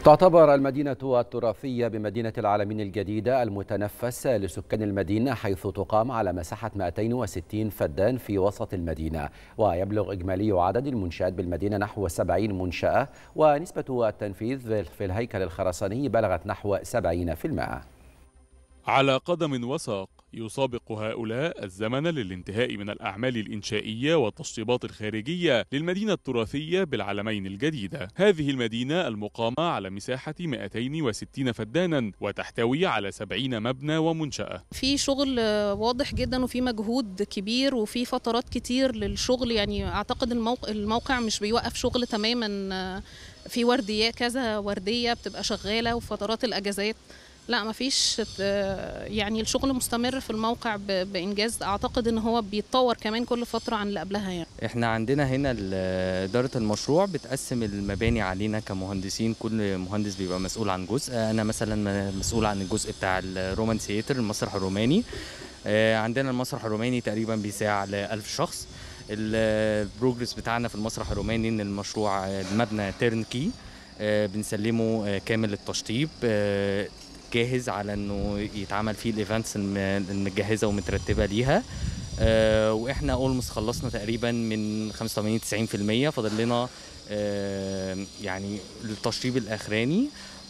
تعتبر المدينة التراثية بمدينة العالمين الجديدة المتنفس لسكان المدينة حيث تقام على مساحة 260 فدان في وسط المدينة ويبلغ إجمالي عدد المنشآت بالمدينة نحو 70 منشأة ونسبة التنفيذ في الهيكل الخرساني بلغت نحو 70% على قدم وساق يسابق هؤلاء الزمن للانتهاء من الأعمال الإنشائية والتشطيبات الخارجية للمدينة التراثية بالعلمين الجديدة هذه المدينة المقامة على مساحة 260 فدانا وتحتوي على 70 مبنى ومنشأة في شغل واضح جدا وفي مجهود كبير وفي فترات كتير للشغل يعني أعتقد الموقع, الموقع مش بيوقف شغل تماما في وردية كذا وردية بتبقى شغالة وفترات الأجازات لا مفيش يعني الشغل مستمر في الموقع بانجاز اعتقد ان هو بيتطور كمان كل فتره عن اللي قبلها يعني احنا عندنا هنا اداره المشروع بتقسم المباني علينا كمهندسين كل مهندس بيبقى مسؤول عن جزء انا مثلا مسؤول عن الجزء بتاع الرومان سيتر المسرح الروماني عندنا المسرح الروماني تقريبا بيساع ل 1000 شخص البروجرس بتاعنا في المسرح الروماني ان المشروع المبنى تيرنكي بنسلمه كامل التشطيب جاهز على انه يتعمل فيه الايفنتس المجهزه ومترتبه ليها أه واحنا اولموست خلصنا تقريبا من 85 90% فاضل لنا أه يعني التشطيب الاخراني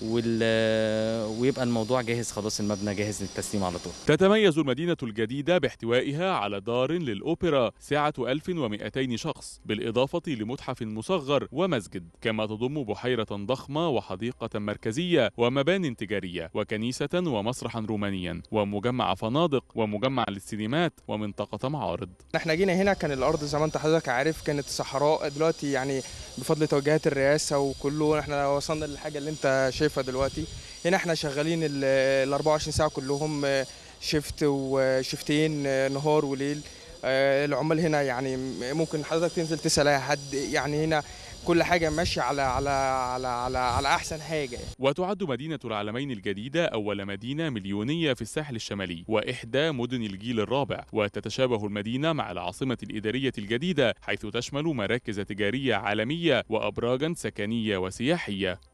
ويبقى الموضوع جاهز خلاص المبنى جاهز للتسليم على طول تتميز المدينة الجديدة باحتوائها على دار للأوبرا سعة 1200 شخص بالإضافة لمتحف مصغر ومسجد كما تضم بحيرة ضخمة وحديقة مركزية ومبان تجارية وكنيسة ومسرحا رومانيا ومجمع فنادق ومجمع للسينمات ومنطقة معارض احنا جينا هنا كان الأرض زي ما انت حضرتك عارف كانت صحراء دلوقتي يعني بفضل توجيهات الرئاسة وكله احنا وصلنا للحاجة اللي انت شايفها دلوقتي هنا احنا شغالين ال 24 ساعه كلهم شيفت وشيفتين نهار وليل العمال هنا يعني ممكن حضرتك تنزل تسال اي حد يعني هنا كل حاجه ماشيه على على على على, على احسن حاجه وتعد مدينه العلمين الجديده اول مدينه مليونيه في الساحل الشمالي واحدى مدن الجيل الرابع وتتشابه المدينه مع العاصمه الاداريه الجديده حيث تشمل مراكز تجاريه عالميه وابراجا سكنيه وسياحيه